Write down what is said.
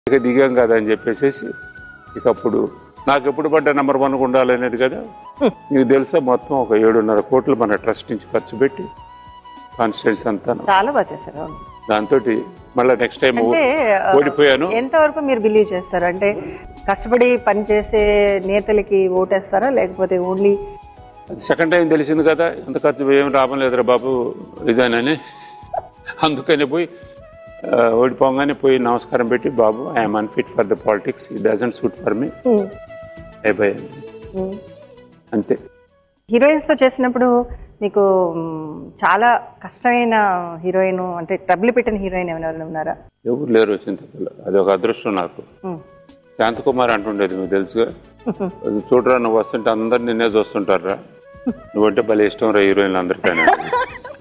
ఇక దిగాం కదా అని చెప్పేసి ఇక అప్పుడు నాకు ఎప్పుడు పడ్డ నెంబర్ వన్ ఉండాలనేది కదా నీకు తెలుసా మొత్తం ఒక ఏడున్నర కోట్లు మన ట్రస్ట్ నుంచి ఖర్చు పెట్టి కాన్స్టిట్యూన్స్ అంతా చాలా బాగా చేశారు అవును. దాంతో మళ్ళీ నెక్స్ట్ టైం అంటే ఆ, ఓడిపోయాను ఎంతవరకు మీరు బిలీవ్ చేస్తారు అంటే కష్టపడి పనిచేసే నేతలకి ఓటేస్తారా లేకపోతే ఓన్లీ సెకండ్ టైం తెలిసింది కదా ఎంత ఖర్చు ఏం లాభం లేదురా బాబు ఇదేనని అందుకని పోయి ఆ, ఓడిపోగానే పోయి నమస్కారం పెట్టి బాబు I'm unfit for the politics it doesn't suit for me అయిపోయాను అంతే హీరోయిన్స్ తో చేసినప్పుడు మీకు మ్, చాలా కష్టమైన హీరోయిన్ అంటే ట్రబుల్ పెట్టిన హీరోయిన్ ఏమైనా ఉన్నారా ఎవరు లేరు చింతకల్లో అది ఒక అదృష్టం నాకు మ్. శాంతకుమార్ అంటుండేది మీకు తెలుసుగా అది చూడరా నువ్వు వస్తుంటే అందరు నిన్నే చూస్తుంటారా నువ్వంటే భలే ఇష్టం రా హీరోయిన్లు అందరికీ